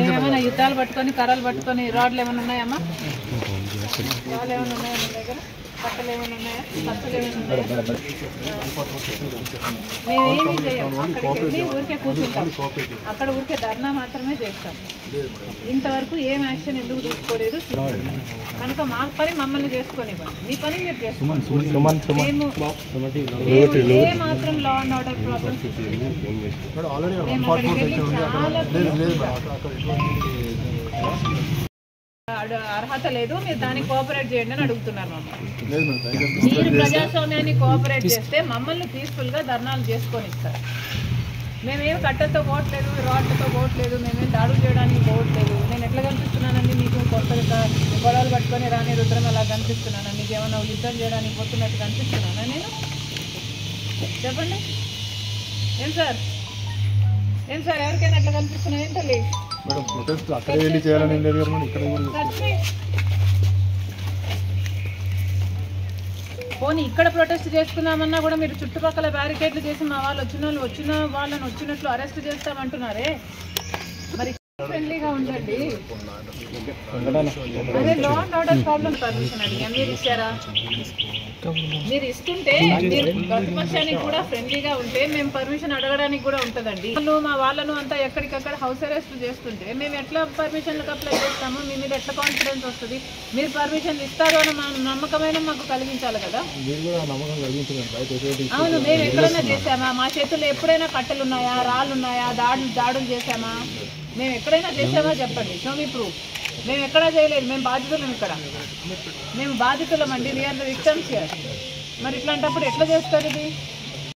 ఏమైనా యుద్ధాలు పట్టుకొని కర్రలు పట్టుకొని రాడ్లు ఏమైనా ఉన్నాయమ్మా రాళ్ళు ఏమైనా ఉన్నాయా మీ దగ్గర కట్టలు ఏమైనా ఉన్నాయా కట్టలు ఏమైనా ఉన్నాయా మేమేమీ చేయం అక్కడికి వెళ్ళి ఊరికే కూర్చుంటాం అక్కడ ఊరికే ధర్నా మాత్రమే చేస్తాం ఇంతవరకు ఏం యాక్షన్ ఎందుకు తీసుకోలేదు కనుక మా పని మమ్మల్ని చేసుకొనివ్వండి మీ పని మీరు చేసుకోండి మేము మేము ఏ మాత్రం లా అండ్ ఆర్డర్ ప్రాబ్లమ్స్ మేము అక్కడికి వెళ్ళి చాలా అడ- అర్హత లేదు మీరు దానికి కోఆపరేట్ చేయండి అని అడుగుతున్నారు మమ్మల్ని మీరు ప్రజాస్వామ్యాన్ని కోఆపరేట్ చేస్తే మమ్మల్ని పీస్ఫుల్ గా ధర్నాలు చేసుకొని ఇస్తారు మేమేం కట్టెలతో పోవట్లేదు రాడ్లతో పోవట్లేదు మేమేం దాడులు చేయడానికి పోవట్లేదు నేను ఎట్లా కనిపిస్తున్నానండి మీకు కొత్తగా గొడవలు పట్టుకొని రాని రుద్రం అలా కనిపిస్తున్నాను మీకు ఏమైనా యుద్ధం చేయడానికి పోతున్నట్టు కనిపిస్తున్నానా నేను చెప్పండి ఏం సార్ ఏం సార్ ఎవరికైనా ఎట్లా కనిపిస్తున్నా ఏం తల్లి మేడం ప్రొటెస్ట్ అక్కడే వెళ్ళి చేయాలని ఏం లేదు కదా మేడం ఇక్కడ కూడా ఖర్చు పోనీ ఇక్కడ ప్రొటెస్ట్ చేసుకుందామన్నా కూడా మీరు చుట్టుపక్కల బ్యారికేడ్లు చేసి మా వాళ్ళు వచ్చిన వాళ్ళు వచ్చిన వాళ్ళని వచ్చినట్లు అరెస్ట్ చేస్తామంటున్నారే మరి ఫ్రెండ్లీగా ఉండండి అదే లా అండ్ ఆర్డర్ ప్రాబ్లం పర్మిషన్ అడిగా మీరు ఇచ్చారా మీరు ఇస్తుంటే మీరు ప్రతిపక్షానికి కూడా ఫ్రెండ్లీగా ఉంటే మేము పర్మిషన్ అడగడానికి కూడా ఉంటుందండి వాళ్ళు మా వాళ్ళను అంతా ఎక్కడికక్కడ హౌస్ అరెస్ట్ చేస్తుంటే మేము ఎట్లా పర్మిషన్లకు అప్లై చేస్తాము మీ మీద ఎట్లా కాన్ఫిడెన్స్ వస్తుంది మీరు పర్మిషన్ ఇస్తారు అని మా నమ్మకమైన మాకు కలిగించాలి కదా మీరు కూడా నమ్మకం కలిగించండి బయట ఎటువంటి అవును మేము ఎక్కడైనా చేసామా మా చేతుల్లో ఎప్పుడైనా కట్టెలు ఉన్నాయా రాళ్ళు ఉన్నాయా దాడులు దాడులు చేసామా మేము ఎక్కడైనా చేసామా చెప్పండి షో మీ ప్రూఫ్ మేము ఎక్కడా చేయలేదు మేము బాధితులం ఇక్కడ మేము బాధితులం అండి వీఆర్ ద విక్టమ్స్ హియర్ మరి ఇట్లాంటప్పుడు ఎట్లా చేస్తారు ఇది